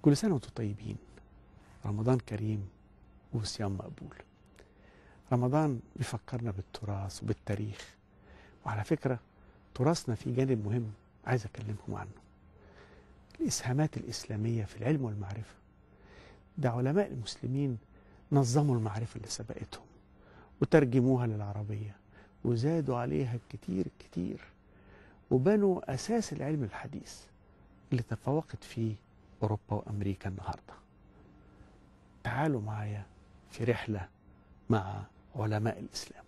كل سنة وانتم طيبين رمضان كريم وصيام مقبول رمضان بيفكرنا بالتراث وبالتاريخ وعلى فكرة تراثنا في جانب مهم عايز أكلمكم عنه الإسهامات الإسلامية في العلم والمعرفة ده علماء المسلمين نظموا المعرفة اللي سبقتهم وترجموها للعربية وزادوا عليها كتير كتير وبنوا أساس العلم الحديث اللي تفوقت فيه أوروبا وأمريكا النهاردة تعالوا معايا في رحلة مع علماء الإسلام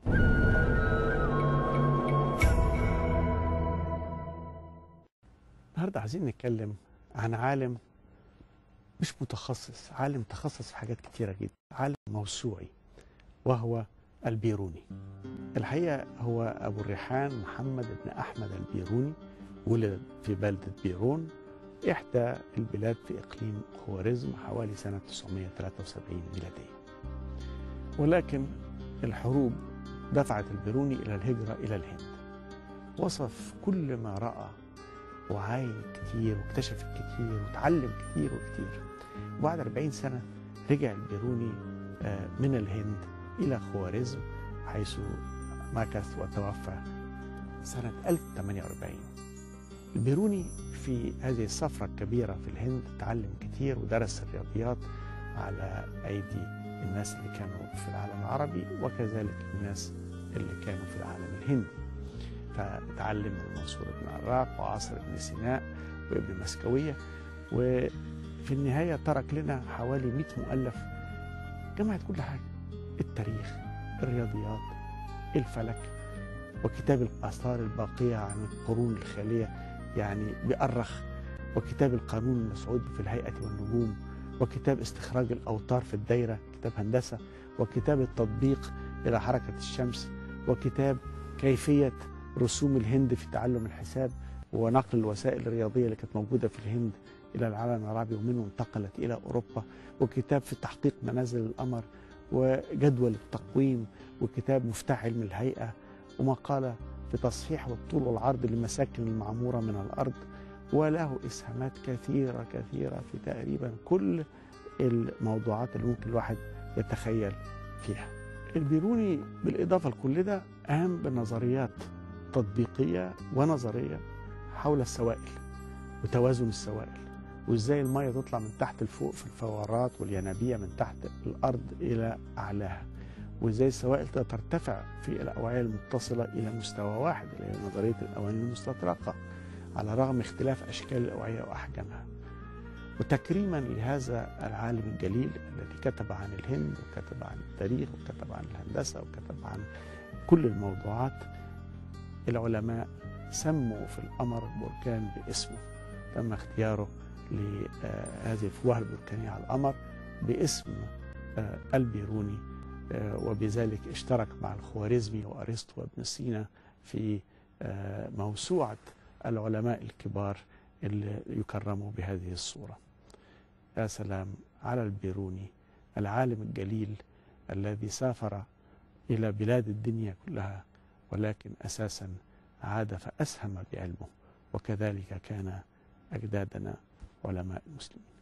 النهاردة عايزين نتكلم عن عالم مش متخصص عالم تخصص في حاجات كتيرة جدا عالم موسوعي وهو البيروني الحقيقة هو أبو الريحان محمد بن أحمد البيروني ولد في بلدة بيرون إحدى البلاد في إقليم خوارزم حوالي سنة 973 ميلادية ولكن الحروب دفعت البيروني إلى الهجرة إلى الهند وصف كل ما رأى وعاين كتير واكتشف كتير وتعلم كتير وكتير وبعد 40 سنة رجع البيروني من الهند إلى خوارزم حيث مكث وتوفى سنة 1048 البيروني في هذه السفرة الكبيرة في الهند تعلم كتير ودرس الرياضيات على أيدي الناس اللي كانوا في العالم العربي وكذلك الناس اللي كانوا في العالم الهندي فتعلم من منصور بن عراق وعاصر بن سيناء وابن مسكوية وفي النهاية ترك لنا حوالي 100 مؤلف جمعت كل حاجة التاريخ الرياضيات الفلك وكتاب الآثار الباقية عن القرون الخالية يعني بأرخ وكتاب القانون المسعود في الهيئة والنجوم وكتاب استخراج الأوتار في الدايرة كتاب هندسة وكتاب التطبيق إلى حركة الشمس وكتاب كيفية رسوم الهند في تعلم الحساب ونقل الوسائل الرياضية اللي كانت موجودة في الهند إلى العالم العربي ومنه انتقلت إلى أوروبا وكتاب في تحقيق منازل القمر وجدول التقويم وكتاب مفتاح علم الهيئة ومقالة في تصحيح والطول والعرض للمساكن المعمورة من الأرض وله إسهامات كثيرة كثيرة في تقريبا كل الموضوعات اللي ممكن الواحد يتخيل فيها البيروني بالإضافة لكل ده قام بنظريات تطبيقية ونظرية حول السوائل وتوازن السوائل وازاي المية تطلع من تحت لفوق في الفورات والينابيع من تحت الأرض إلى أعلاها وازاي السوائل ترتفع في الأوعية المتصلة إلى مستوى واحد اللي هي نظرية الأواني المستطرقة على رغم اختلاف أشكال الأوعية وأحجامها وتكريما لهذا العالم الجليل الذي كتب عن الهند وكتب عن التاريخ وكتب عن الهندسة وكتب عن كل الموضوعات العلماء سموا في القمر بركان باسمه تم اختياره لهذه الفوهة البركانية على القمر باسم البيروني وبذلك اشترك مع الخوارزمي وأرسطو وابن سينا في موسوعة العلماء الكبار اللي يكرموا بهذه الصورة يا سلام على البيروني العالم الجليل الذي سافر إلى بلاد الدنيا كلها ولكن أساسا عاد فأسهم بعلمه وكذلك كان أجدادنا علماء المسلمين